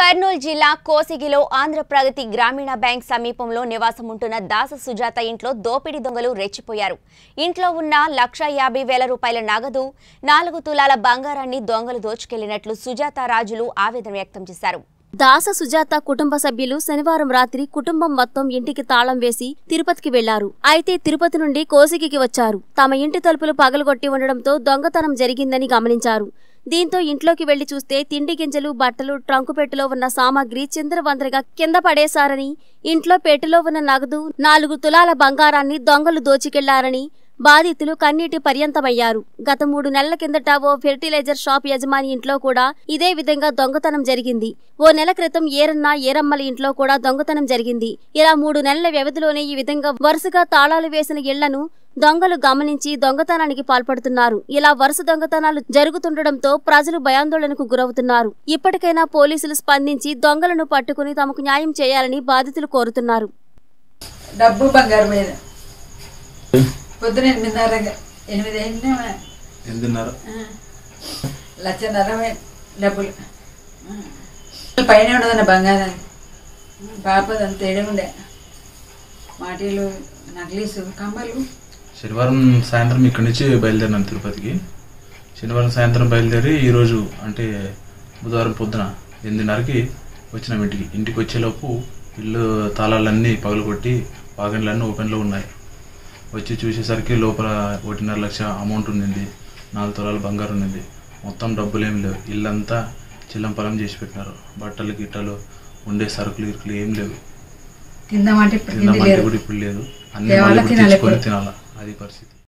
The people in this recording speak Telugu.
కర్నూలు జిల్లా కోసిగిలో ఆంధ్రప్రగతి గ్రామీణ బ్యాంక్ సమీపంలో నివాసం ఉంటున్న దాస సుజాత ఇంట్లో దోపిడీ దొంగలు రెచ్చిపోయారు ఇంట్లో ఉన్న లక్ష యాభై వేల రూపాయల నగదు నాలుగు తులాల బంగారాన్ని దొంగలు దోచుకెళ్లినట్లు సుజాత రాజులు ఆవేదన వ్యక్తం చేశారు దాస సుజాత కుటుంబ సభ్యులు శనివారం రాత్రి కుటుంబం మొత్తం ఇంటికి తాళం వేసి తిరుపతికి వెళ్లారు అయితే తిరుపతి నుండి కోసిగికి వచ్చారు తమ ఇంటి తలుపులు పగలగొట్టి ఉండడంతో దొంగతనం జరిగిందని గమనించారు దీంతో ఇంట్లోకి వెళ్లి చూస్తే తిండి గింజలు బట్టలు ట్రంకు పెట్టెలో ఉన్న సామాగ్రి చిందరవందరగా కింద పడేశారని ఇంట్లో పెట్టెలో ఉన్న నగదు నాలుగు తులాల బంగారాన్ని దొంగలు దోచికెళ్లారని బాధితులు కన్నీటి పర్యంతమయ్యారు గత మూడు నెలల కిందట ఓ ఫెర్టిలైజర్ షాప్ యజమాని ఇంట్లో కూడా ఇదే విధంగా దొంగతనం జరిగింది ఓ నెల క్రితం ఏరన్న ఏరమ్మల ఇంట్లో కూడా దొంగతనం జరిగింది ఇలా మూడు నెలల వ్యవధిలోనే ఈ విధంగా వరుసగా తాళాలు వేసిన ఇళ్లను దొంగలు గమనించి దొంగతనానికి పాల్పడుతున్నారు ఇలా వరుస దొంగతనాలు జరుగుతుండటంతో ప్రజలు భయాందోళనకు గురవుతున్నారు ఇప్పటికైనా పోలీసులు స్పందించి దొంగలను పట్టుకుని తమకు న్యాయం చేయాలని బాధితులు కోరుతున్నారు డబ్బు బంగారు మీద పొద్దున ఎనిమిదిన్నర ఎనిమిది అయింది ఎనిమిదిన్నర లక్షన్నర డబ్బులు ఆ. పైన ఉండదన్న బంగారం పాపదంత ఉండే మాటీలు నక్లీసు కమ్మలు శనివారం సాయంత్రం ఇక్కడి నుంచి బయలుదేరినాను తిరుపతికి శనివారం సాయంత్రం బయలుదేరి ఈరోజు అంటే బుధవారం పొద్దున ఎనిమిదిన్నరకి వచ్చినాం ఇంటికి ఇంటికి వచ్చేలోపు ఇల్లు తాళాలన్నీ పగలగొట్టి వాగన్లన్నీ ఓపెన్లో ఉన్నాయి వచ్చి చూసేసరికి లోపల ఒకటిన్నర లక్ష అమౌంట్ ఉండింది నాలుగు తులాల బంగారు ఉండింది మొత్తం డబ్బులు ఏం లేవు ఇల్లంతా చిల్లం పొలం చేసి పెట్టినారు బట్టలు గిట్టలు ఉండే సరుకులు ఇరుకులు ఏం లేవు తిందామంటే ఇప్పుడు తిండి తిందామంటే లేదు కూడా ఇప్పుడు లేదు అన్ని తేవాలా, మళ్ళీ ఇప్పుడు తినాలి తెచ్చుకొని ఇప్పుడు. తినాలా అది పరిస్థితి